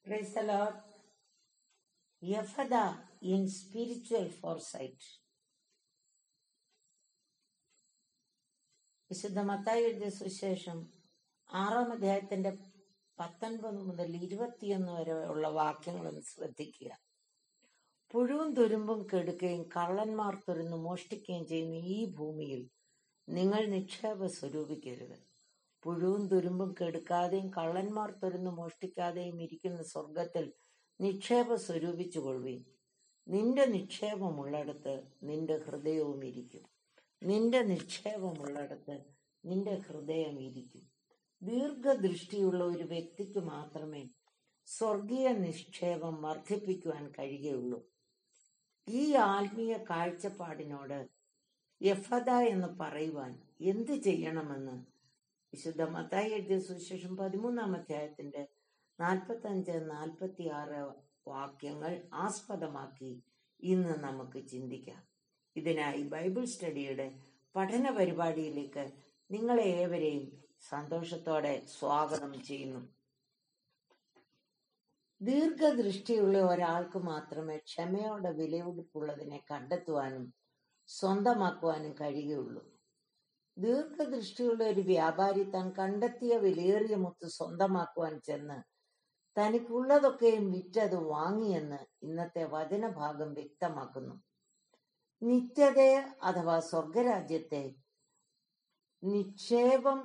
Praise the Lord. Yafada in spiritual foresight. വിശുദ്ധ മത്തായി എഴുതിയ സുവിശേഷം ആറാം അധ്യായത്തിന്റെ പത്തൊൻപത് മുതൽ ഇരുപത്തിയൊന്ന് വരെ ഉള്ള വാക്യങ്ങളൊന്ന് ശ്രദ്ധിക്കുക പുഴുവും തുരുമ്പും കെടുക്കുകയും കള്ളന്മാർ തുരന്ന് മോഷ്ടിക്കുകയും ചെയ്യുന്ന ഈ ഭൂമിയിൽ നിങ്ങൾ നിക്ഷേപ സ്വരൂപിക്കരുത് പുഴുവും തുരുമ്പും കെടുക്കാതെയും കള്ളന്മാർ തുരന്ന് മോഷ്ടിക്കാതെയും ഇരിക്കുന്ന സ്വർഗത്തിൽ നിക്ഷേപ സ്വരൂപിച്ചു കൊള്ളുവീൻ നിന്റെ നിക്ഷേപമുള്ളിടത്ത് നിന്റെ ഹൃദയവും ഇരിക്കും നിന്റെ നിക്ഷേപമുള്ളിടത്ത് നിന്റെ ഹൃദയം ഇരിക്കും ദീർഘദൃഷ്ടിയുള്ള ഒരു വ്യക്തിക്ക് മാത്രമേ സ്വർഗീയ നിക്ഷേപം വർദ്ധിപ്പിക്കുവാൻ കഴിയുകയുള്ളൂ ഈ ആത്മീയ കാഴ്ചപ്പാടിനോട് യഫദ എന്ന് പറയുവാൻ എന്ത് ചെയ്യണമെന്ന് വിശുദ്ധ മത്തായി എഴുതിയ സുവിശേഷം പതിമൂന്നാം അധ്യായത്തിന്റെ നാൽപ്പത്തി അഞ്ച് നാൽപ്പത്തി ആറ് വാക്യങ്ങൾ ആസ്പദമാക്കി ഇന്ന് നമുക്ക് ചിന്തിക്കാം ഇതിനായി ബൈബിൾ സ്റ്റഡിയുടെ പഠന പരിപാടിയിലേക്ക് നിങ്ങളെ ഏവരെയും സന്തോഷത്തോടെ സ്വാഗതം ചെയ്യുന്നു ദീർഘദൃഷ്ടിയുള്ള ഒരാൾക്ക് മാത്രമേ ക്ഷമയോടെ വിലയെടുപ്പുള്ളതിനെ കണ്ടെത്തുവാനും സ്വന്തമാക്കുവാനും കഴിയുകയുള്ളൂ ദീർഘദൃഷ്ടിയുള്ള ഒരു വ്യാപാരി താൻ കണ്ടെത്തിയ വിലയേറിയ മുത്ത് സ്വന്തമാക്കുവാൻ ചെന്ന് തനിക്കുള്ളതൊക്കെയും വിറ്റത് വാങ്ങിയെന്ന് ഇന്നത്തെ വചനഭാഗം വ്യക്തമാക്കുന്നു നിത്യതയെ അഥവാ സ്വർഗരാജ്യത്തെ നിക്ഷേപം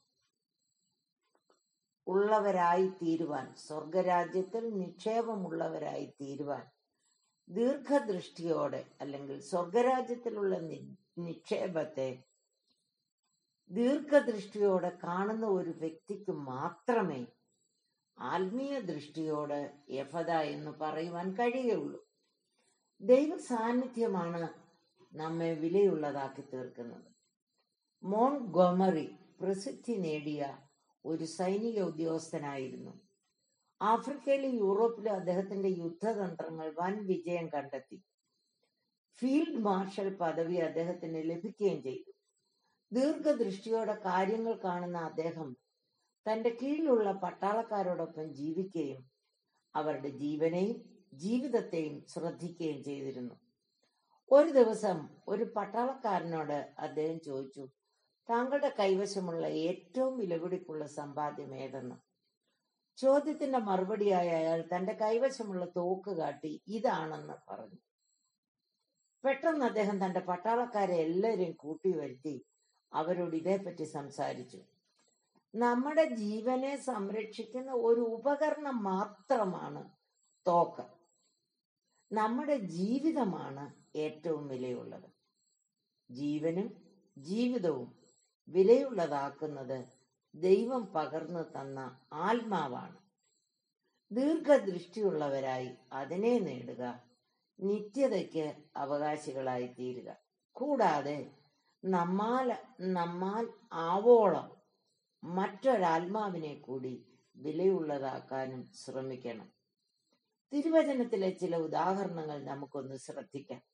ഉള്ളവരായി തീരുവാൻ സ്വർഗരാജ്യത്തിൽ നിക്ഷേപമുള്ളവരായി തീരുവാൻ ദീർഘദൃഷ്ടിയോടെ അല്ലെങ്കിൽ സ്വർഗരാജ്യത്തിലുള്ള നിക്ഷേപത്തെ ദീർഘദൃഷ്ടിയോടെ കാണുന്ന ഒരു വ്യക്തിക്ക് മാത്രമേ ആത്മീയ ദൃഷ്ടിയോട് യഫത എന്ന് പറയുവാൻ കഴിയുള്ളൂ ദൈവ സാന്നിധ്യമാണ് നമ്മെ വിലയുള്ളതാക്കി തീർക്കുന്നത് മോൺ ഗൊമറി പ്രസിദ്ധി നേടിയ ഒരു സൈനിക ഉദ്യോഗസ്ഥനായിരുന്നു ആഫ്രിക്കയിലും യൂറോപ്പിലും അദ്ദേഹത്തിന്റെ യുദ്ധതന്ത്രങ്ങൾ വൻ വിജയം കണ്ടെത്തി ഫീൽഡ് മാർഷൽ പദവി അദ്ദേഹത്തിന് ലഭിക്കുകയും ചെയ്തു ദീർഘദൃഷ്ടിയോടെ കാര്യങ്ങൾ കാണുന്ന അദ്ദേഹം തന്റെ കീഴിലുള്ള പട്ടാളക്കാരോടൊപ്പം ജീവിക്കുകയും അവരുടെ ജീവനെയും ജീവിതത്തെയും ശ്രദ്ധിക്കുകയും ചെയ്തിരുന്നു ഒരു ദിവസം ഒരു പട്ടാളക്കാരനോട് അദ്ദേഹം ചോദിച്ചു താങ്കളുടെ കൈവശമുള്ള ഏറ്റവും വിലപിടിപ്പുള്ള സമ്പാദ്യം ഏതെന്ന് ചോദ്യത്തിന്റെ മറുപടിയായി അയാൾ തന്റെ കൈവശമുള്ള തോക്ക് കാട്ടി ഇതാണെന്ന് പറഞ്ഞു പെട്ടെന്ന് അദ്ദേഹം തന്റെ പട്ടാളക്കാരെ എല്ലാവരെയും കൂട്ടി വരുത്തി അവരോട് ഇതേപ്പറ്റി സംസാരിച്ചു നമ്മുടെ ജീവനെ സംരക്ഷിക്കുന്ന ഒരു ഉപകരണം മാത്രമാണ് തോക്ക് നമ്മുടെ ജീവിതമാണ് ഏറ്റവും വിലയുള്ളത് ജീവനും ജീവിതവും വിലയുള്ളതാക്കുന്നത് ദൈവം പകർന്നു തന്ന ആത്മാവാണ് ദീർഘദൃഷ്ടിയുള്ളവരായി അതിനെ നേടുക നിത്യതയ്ക്ക് അവകാശികളായി തീരുക കൂടാതെ നമ്മാൽ നമ്മാൽ ആവോളം മറ്റൊരാത്മാവിനെ കൂടി വിലയുള്ളതാക്കാനും ശ്രമിക്കണം തിരുവചനത്തിലെ ചില ഉദാഹരണങ്ങൾ നമുക്കൊന്ന് ശ്രദ്ധിക്കാം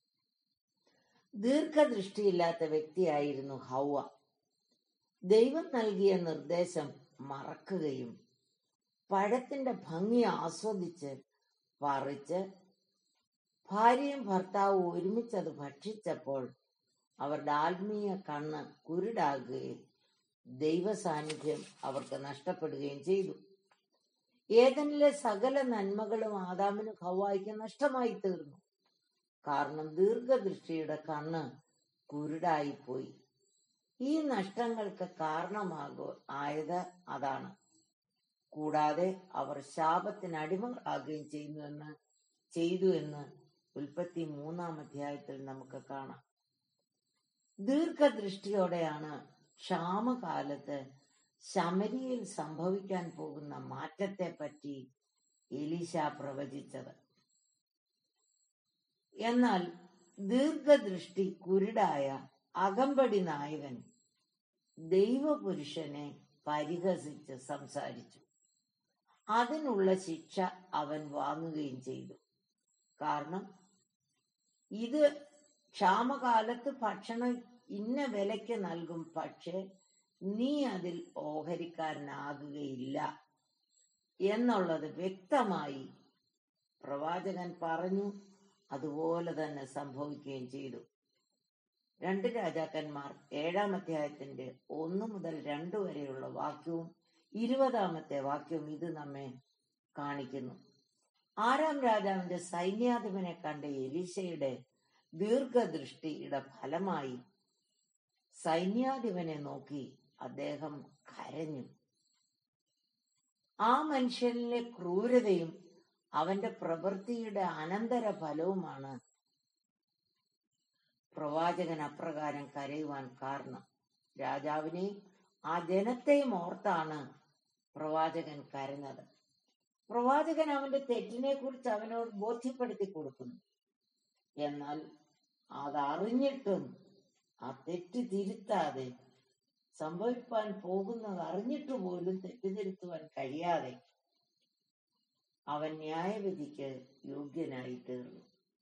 ദീർഘദൃഷ്ടിയില്ലാത്ത വ്യക്തിയായിരുന്നു ഹൗവ ദൈവം നൽകിയ നിർദ്ദേശം മറക്കുകയും പഴത്തിന്റെ ഭംഗി ആസ്വദിച്ച് പറിച്ച് ഭാര്യയും ഭർത്താവും ഒരുമിച്ച് അത് ഭക്ഷിച്ചപ്പോൾ അവരുടെ ആത്മീയ കണ്ണ് കുരുടാകുകയും ദൈവ സാന്നിധ്യം അവർക്ക് നഷ്ടപ്പെടുകയും ചെയ്തു ഏതനിലെ സകല നന്മകളും ആദാമിന് ഹവായിക്ക് നഷ്ടമായി തീർന്നു കാരണം ദീർഘദൃഷ്ടിയുടെ കണ്ണ് കുരുടായിപ്പോയി ഈ നഷ്ടങ്ങൾക്ക് കാരണമാകു ആയത് അതാണ് കൂടാതെ അവർ ശാപത്തിന് അടിമകളാകുകയും ചെയ്യുന്നുവെന്ന് ചെയ്തു എന്ന് ഉൽപ്പത്തി മൂന്നാം അധ്യായത്തിൽ നമുക്ക് കാണാം ദീർഘദൃഷ്ടിയോടെയാണ് ക്ഷാമകാലത്ത് ശമരിയിൽ സംഭവിക്കാൻ പോകുന്ന മാറ്റത്തെ പറ്റി എലീശ പ്രവചിച്ചത് എന്നാൽ ദീർഘദൃഷ്ടി കുരുടായ അകമ്പടി നായകൻ ദൈവപുരുഷനെ പരിഹസിച്ച് സംസാരിച്ചു അതിനുള്ള ശിക്ഷ അവൻ വാങ്ങുകയും ചെയ്തു കാരണം ഇത് ക്ഷാമകാലത്ത് ഭക്ഷണം ഇന്ന വിലയ്ക്ക് നൽകും പക്ഷേ നീ അതിൽ ഓഹരിക്കാരനാകുകയില്ല എന്നുള്ളത് വ്യക്തമായി പ്രവാചകൻ പറഞ്ഞു അതുപോലെ തന്നെ സംഭവിക്കുകയും ചെയ്തു രണ്ട് രാജാക്കന്മാർ ഏഴാം അധ്യായത്തിന്റെ ഒന്ന് മുതൽ രണ്ട് വരെയുള്ള വാക്യവും ഇരുപതാമത്തെ വാക്യവും ഇത് നമ്മെ കാണിക്കുന്നു ആറാം രാജാവിന്റെ സൈന്യാധിപനെ കണ്ട എലീശയുടെ ദീർഘദൃഷ്ടിയുടെ ഫലമായി സൈന്യാധിപനെ നോക്കി അദ്ദേഹം കരഞ്ഞു ആ മനുഷ്യനിലെ ക്രൂരതയും അവന്റെ പ്രവൃത്തിയുടെ അനന്തര ഫലവുമാണ് പ്രവാചകൻ അപ്രകാരം കരയുവാൻ കാരണം രാജാവിനെയും ആ ജനത്തെയും ഓർത്താണ് പ്രവാചകൻ കരഞ്ഞത് പ്രവാചകൻ അവന്റെ തെറ്റിനെ കുറിച്ച് അവനോട് ബോധ്യപ്പെടുത്തി കൊടുക്കുന്നു എന്നാൽ അതറിഞ്ഞിട്ടും ആ തെറ്റ് തിരുത്താതെ സംഭവിപ്പാൻ പോകുന്നത് അറിഞ്ഞിട്ട് പോലും തെറ്റ് തിരുത്തുവാൻ കഴിയാതെ അവൻ ന്യായവിധിക്ക് യോഗ്യനായി തീർന്നു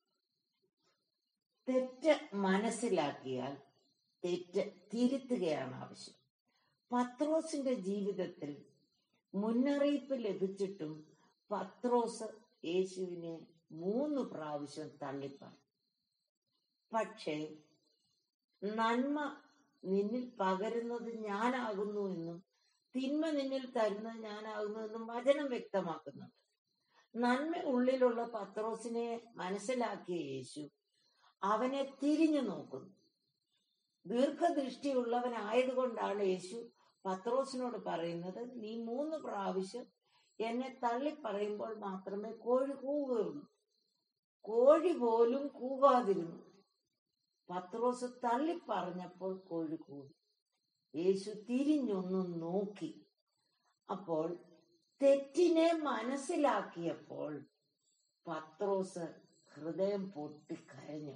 തെറ്റ് മനസ്സിലാക്കിയാൽ തെറ്റ് തിരുത്തുകയാണ് ആവശ്യം പത്രോസിന്റെ ജീവിതത്തിൽ മുന്നറിയിപ്പ് ലഭിച്ചിട്ടും പത്രോസ് യേശുവിനെ മൂന്ന് പ്രാവശ്യം തള്ളിപ്പറഞ്ഞു പക്ഷേ നന്മ നിന്നിൽ പകരുന്നത് ഞാനാകുന്നു എന്നും തിന്മ നിന്നിൽ തരുന്നത് ഞാനാകുന്നു എന്നും വചനം വ്യക്തമാക്കുന്നുണ്ട് നന്മ ഉള്ളിലുള്ള പത്രോസിനെ മനസ്സിലാക്കിയ യേശു അവനെ തിരിഞ്ഞു നോക്കുന്നു ദീർഘദൃഷ്ടിയുള്ളവനായതുകൊണ്ടാണ് യേശു പത്രോസിനോട് പറയുന്നത് നീ മൂന്ന് പ്രാവശ്യം എന്നെ തള്ളി പറയുമ്പോൾ മാത്രമേ കോഴി കൂവുകയുള്ളൂ കോഴി പോലും കൂകാതിരുന്നു പത്രോസ് തള്ളി പറഞ്ഞപ്പോൾ കോഴി കൂവി യേശു തിരിഞ്ഞൊന്ന് നോക്കി അപ്പോൾ തെറ്റിനെ മനസ്സിലാക്കിയപ്പോൾ പത്രോസ് ഹൃദയം പൊട്ടിക്കരഞ്ഞു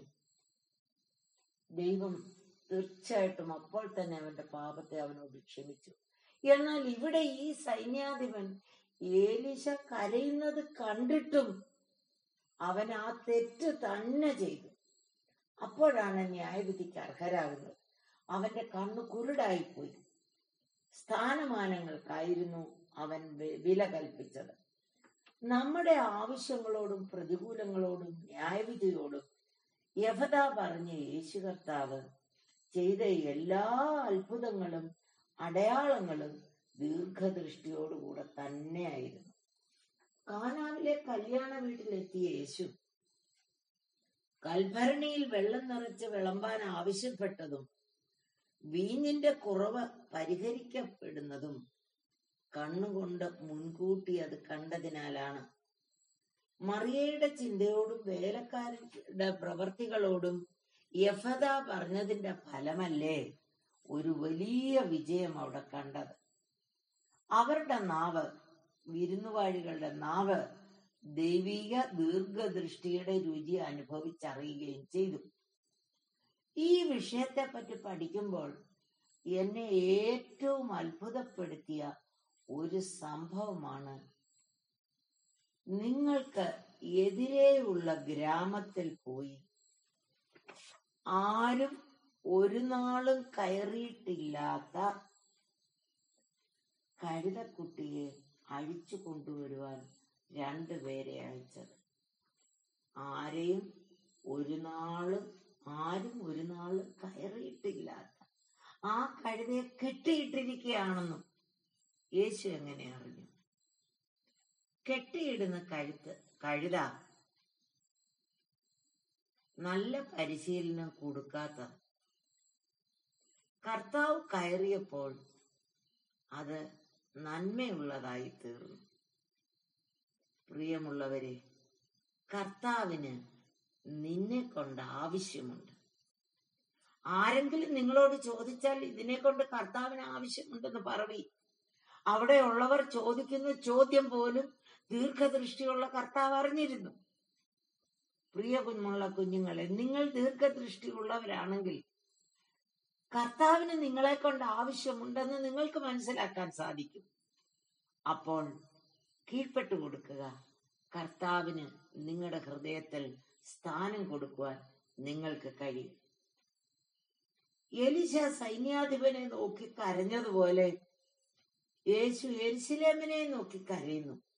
ദൈവം തീർച്ചയായിട്ടും അപ്പോൾ തന്നെ അവന്റെ പാപത്തെ അവനോട് ക്ഷമിച്ചു എന്നാൽ ഇവിടെ ഈ സൈന്യാധിപൻ ഏലിശ കരയുന്നത് കണ്ടിട്ടും അവൻ ആ തെറ്റ് തന്നെ ചെയ്തു അപ്പോഴാണ് ന്യായവിധിക്ക് അർഹരാകുന്നത് അവന്റെ കണ്ണു കുരുടായിപ്പോയി സ്ഥാനമാനങ്ങൾക്കായിരുന്നു അവൻ വി- വില കൽപ്പിച്ചത് നമ്മുടെ ആവശ്യങ്ങളോടും പ്രതികൂലങ്ങളോടും ന്യായവിധിയോടും യഹത പറഞ്ഞ യേശു കർത്താവ് ചെയ്ത എല്ലാ അത്ഭുതങ്ങളും അടയാളങ്ങളും ദീർഘദൃഷ്ടിയോടുകൂടെ തന്നെയായിരുന്നു കാനാവിലെ കല്യാണ വീട്ടിലെത്തിയ യേശു കൽഭരണിയിൽ വെള്ളം നിറച്ച് വിളമ്പാൻ ആവശ്യപ്പെട്ടതും വീഞ്ഞിന്റെ കുറവ് പരിഹരിക്കപ്പെടുന്നതും കണ്ണുകൊണ്ട് മുൻകൂട്ടി അത് കണ്ടതിനാലാണ് മറിയയുടെ ചിന്തയോടും വേലക്കാരുടെ പ്രവർത്തികളോടും യഫത പറഞ്ഞതിന്റെ ഫലമല്ലേ ഒരു വലിയ വിജയം അവിടെ കണ്ടത് അവരുടെ നാവ് വിരുന്നുവാഴികളുടെ നാവ് ദൈവിക ദീർഘദൃഷ്ടിയുടെ രുചി അനുഭവിച്ചറിയുകയും ചെയ്തു ഈ വിഷയത്തെപ്പറ്റി പഠിക്കുമ്പോൾ എന്നെ ഏറ്റവും അത്ഭുതപ്പെടുത്തിയ ഒരു സംഭവമാണ് നിങ്ങൾക്ക് എതിരെയുള്ള ഗ്രാമത്തിൽ പോയി ആരും ഒരു നാളും കയറിയിട്ടില്ലാത്ത കഴുതക്കുട്ടിയെ അഴിച്ചു കൊണ്ടുവരുവാൻ രണ്ടുപേരെ അയച്ചത് ആരെയും ഒരു നാളും ആരും ഒരു നാളും കയറിയിട്ടില്ലാത്ത ആ കഴുതയെ കെട്ടിയിട്ടിരിക്കുകയാണെന്നും യേശു എങ്ങനെ അറിഞ്ഞു കെട്ടിയിടുന്ന കഴുത്ത് കഴുത നല്ല പരിശീലനം കൊടുക്കാത്ത കർത്താവ് കയറിയപ്പോൾ അത് നന്മയുള്ളതായി തീർന്നു പ്രിയമുള്ളവരെ കർത്താവിന് നിന്നെ കൊണ്ട് ആവശ്യമുണ്ട് ആരെങ്കിലും നിങ്ങളോട് ചോദിച്ചാൽ ഇതിനെ കൊണ്ട് കർത്താവിന് ആവശ്യമുണ്ടെന്ന് പറവി അവിടെയുള്ളവർ ചോദിക്കുന്ന ചോദ്യം പോലും ദീർഘദൃഷ്ടിയുള്ള കർത്താവ് അറിഞ്ഞിരുന്നു പ്രിയ കുഞ്ഞുമുള്ള കുഞ്ഞുങ്ങളെ നിങ്ങൾ ദീർഘദൃഷ്ടിയുള്ളവരാണെങ്കിൽ കർത്താവിന് നിങ്ങളെ കൊണ്ട് ആവശ്യമുണ്ടെന്ന് നിങ്ങൾക്ക് മനസ്സിലാക്കാൻ സാധിക്കും അപ്പോൾ കീഴ്പ്പെട്ടു കൊടുക്കുക കർത്താവിന് നിങ്ങളുടെ ഹൃദയത്തിൽ സ്ഥാനം കൊടുക്കുവാൻ നിങ്ങൾക്ക് കഴിയും എലിശ സൈന്യാധിപനെ നോക്കി കരഞ്ഞതുപോലെ യേശു എരിശിലേമിനെ നോക്കി കരയുന്നു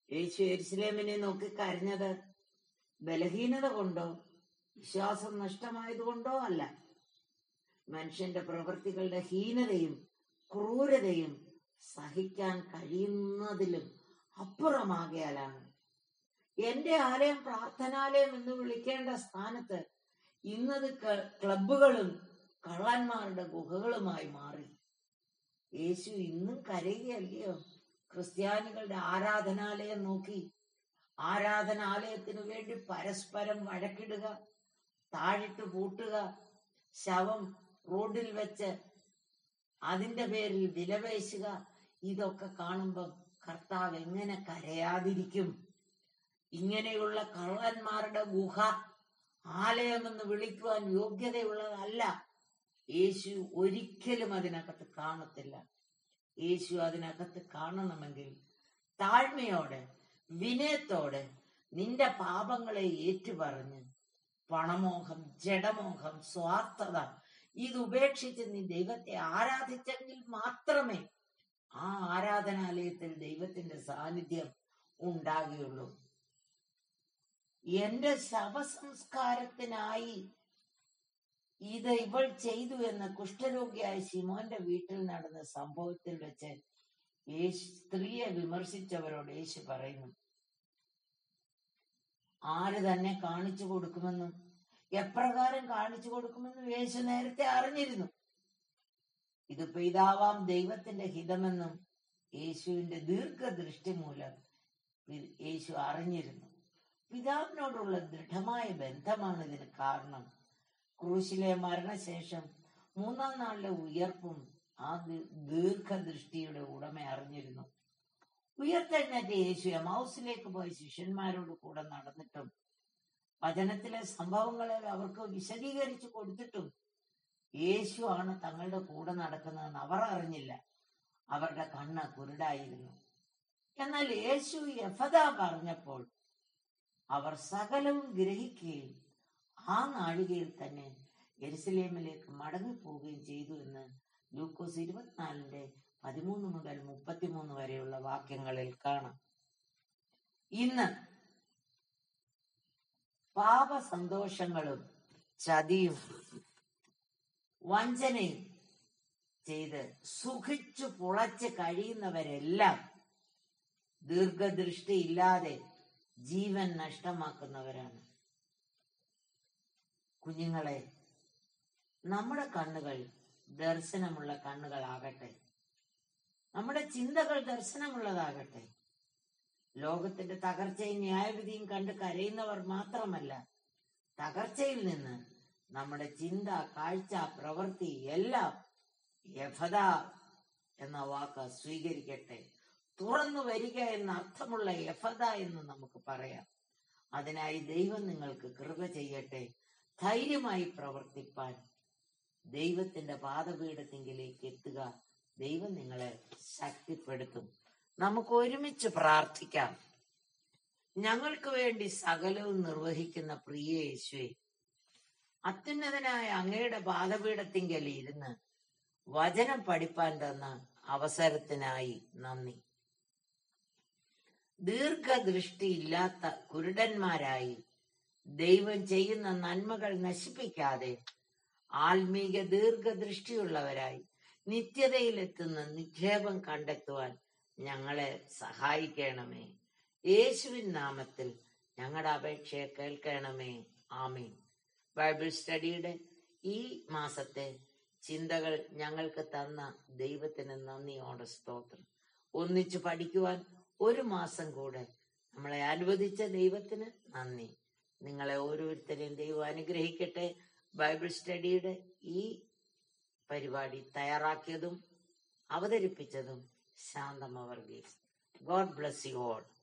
യേശു എരുസലേമിനെ നോക്കി കരഞ്ഞത് ബലഹീനത കൊണ്ടോ വിശ്വാസം നഷ്ടമായതുകൊണ്ടോ അല്ല മനുഷ്യന്റെ പ്രവൃത്തികളുടെ ഹീനതയും ക്രൂരതയും സഹിക്കാൻ കഴിയുന്നതിലും അപ്പുറമാകിയാലാണ് എന്റെ ആലയം പ്രാർത്ഥനാലയം എന്ന് വിളിക്കേണ്ട സ്ഥാനത്ത് ഇന്നത് ക- ക്ലബ്ബുകളും കള്ളന്മാരുടെ ഗുഹകളുമായി മാറി യേശു ഇന്നും കരയുകയല്ലയോ ക്രിസ്ത്യാനികളുടെ ആരാധനാലയം നോക്കി ആരാധനാലയത്തിനു വേണ്ടി പരസ്പരം വഴക്കിടുക താഴിട്ട് പൂട്ടുക ശവം റോഡിൽ വെച്ച് അതിന്റെ പേരിൽ വിലപേശുക ഇതൊക്കെ കാണുമ്പം കർത്താവ് എങ്ങനെ കരയാതിരിക്കും ഇങ്ങനെയുള്ള കള്ളന്മാരുടെ ഗുഹ ആലയമെന്ന് വിളിക്കുവാൻ യോഗ്യതയുള്ളതല്ല യേശു ഒരിക്കലും അതിനകത്ത് കാണത്തില്ല യേശു അതിനകത്ത് കാണണമെങ്കിൽ താഴ്മയോടെ വിനയത്തോടെ നിന്റെ പാപങ്ങളെ ഏറ്റുപറഞ്ഞ് പണമോഹം ജഡമോഹം സ്വാർത്ഥത ഇത് ഉപേക്ഷിച്ച് നീ ദൈവത്തെ ആരാധിച്ചെങ്കിൽ മാത്രമേ ആ ആരാധനാലയത്തിൽ ദൈവത്തിന്റെ സാന്നിധ്യം ഉണ്ടാകുകയുള്ളൂ എന്റെ ശവസംസ്കാരത്തിനായി ഇത് ഇവൾ ചെയ്തു എന്ന് കുഷ്ഠരോഗിയായ ശിമോന്റെ വീട്ടിൽ നടന്ന സംഭവത്തിൽ വെച്ച് യേശു സ്ത്രീയെ വിമർശിച്ചവരോട് യേശു പറയുന്നു ആര് തന്നെ കാണിച്ചു കൊടുക്കുമെന്നും എപ്രകാരം കാണിച്ചു കൊടുക്കുമെന്നും യേശു നേരത്തെ അറിഞ്ഞിരുന്നു ഇത് പിതാവാം ദൈവത്തിന്റെ ഹിതമെന്നും യേശുവിന്റെ ദീർഘദൃഷ്ടി മൂലം പി- യേശു അറിഞ്ഞിരുന്നു പിതാവിനോടുള്ള ദൃഢമായ ബന്ധമാണ് ഇതിന് കാരണം ക്രൂശിലെ മരണശേഷം മൂന്നാം നാളിലെ ഉയർപ്പും ആ ദീ- ദീർഘദൃഷ്ടിയുടെ ഉടമ അറിഞ്ഞിരുന്നു ഉയർത്തെഴുന്നേറ്റ യേശു എമൗസിലേക്ക് പോയി ശിഷ്യന്മാരോട് കൂടെ നടന്നിട്ടും വചനത്തിലെ സംഭവങ്ങളെ അവർക്ക് വിശദീകരിച്ചു കൊടുത്തിട്ടും യേശു ആണ് തങ്ങളുടെ കൂടെ നടക്കുന്നതെന്ന് അവർ അറിഞ്ഞില്ല അവരുടെ കണ്ണ് കുരുടായിരുന്നു എന്നാൽ യേശു യഫത പറഞ്ഞപ്പോൾ അവർ സകലവും ഗ്രഹിക്കുകയും ആ നാഴികയിൽ തന്നെ എരുസലേമിലേക്ക് മടങ്ങിപ്പോവുകയും ചെയ്തു എന്ന് ലൂക്കോസ് ഇരുപത്തിനാലിന്റെ പതിമൂന്ന് മുതൽ മുപ്പത്തിമൂന്ന് വരെയുള്ള വാക്യങ്ങളിൽ കാണാം ഇന്ന് പാപസന്തോഷങ്ങളും ചതിയും വഞ്ചനയും ചെയ്ത് സുഖിച്ചു പുളച്ച് കഴിയുന്നവരെല്ലാം ദീർഘദൃഷ്ടി ഇല്ലാതെ ജീവൻ നഷ്ടമാക്കുന്നവരാണ് കുഞ്ഞുങ്ങളെ നമ്മുടെ കണ്ണുകൾ ദർശനമുള്ള കണ്ണുകളാകട്ടെ നമ്മുടെ ചിന്തകൾ ദർശനമുള്ളതാകട്ടെ ലോകത്തിന്റെ തകർച്ചയും ന്യായവിധിയും കണ്ട് കരയുന്നവർ മാത്രമല്ല തകർച്ചയിൽ നിന്ന് നമ്മുടെ ചിന്ത കാഴ്ച പ്രവൃത്തി എല്ലാം യഫത എന്ന വാക്ക് സ്വീകരിക്കട്ടെ തുറന്നു വരിക എന്ന അർത്ഥമുള്ള യഫത എന്ന് നമുക്ക് പറയാം അതിനായി ദൈവം നിങ്ങൾക്ക് കൃപ ചെയ്യട്ടെ ധൈര്യമായി പ്രവർത്തിപ്പാൻ ദൈവത്തിന്റെ പാദപീഠത്തിങ്കിലേക്ക് എത്തുക ദൈവം നിങ്ങളെ ശക്തിപ്പെടുത്തും നമുക്ക് ഒരുമിച്ച് പ്രാർത്ഥിക്കാം ഞങ്ങൾക്ക് വേണ്ടി സകലവും നിർവഹിക്കുന്ന പ്രിയ യേശുവെ അത്യുന്നതനായ അങ്ങയുടെ പാദപീഠത്തിങ്കൽ ഇരുന്ന് വചനം പഠിപ്പാൻ തന്ന അവസരത്തിനായി നന്ദി ദീർഘദൃഷ്ടിയില്ലാത്ത കുരുടന്മാരായി ദൈവം ചെയ്യുന്ന നന്മകൾ നശിപ്പിക്കാതെ ആത്മീക ദീർഘദൃഷ്ടിയുള്ളവരായി നിത്യതയിലെത്തുന്ന നിക്ഷേപം കണ്ടെത്തുവാൻ ഞങ്ങളെ സഹായിക്കണമേ യേശുവിൻ നാമത്തിൽ ഞങ്ങളുടെ അപേക്ഷയെ കേൾക്കണമേ ആമീൻ ബൈബിൾ സ്റ്റഡിയുടെ ഈ മാസത്തെ ചിന്തകൾ ഞങ്ങൾക്ക് തന്ന ദൈവത്തിന് നന്ദിയോടെ സ്തോത്രം ഒന്നിച്ചു പഠിക്കുവാൻ ഒരു മാസം കൂടെ നമ്മളെ അനുവദിച്ച ദൈവത്തിന് നന്ദി നിങ്ങളെ ഓരോരുത്തരെയും ദൈവം അനുഗ്രഹിക്കട്ടെ ബൈബിൾ സ്റ്റഡിയുടെ ഈ പരിപാടി തയ്യാറാക്കിയതും അവതരിപ്പിച്ചതും Shanthama Varghese God bless you all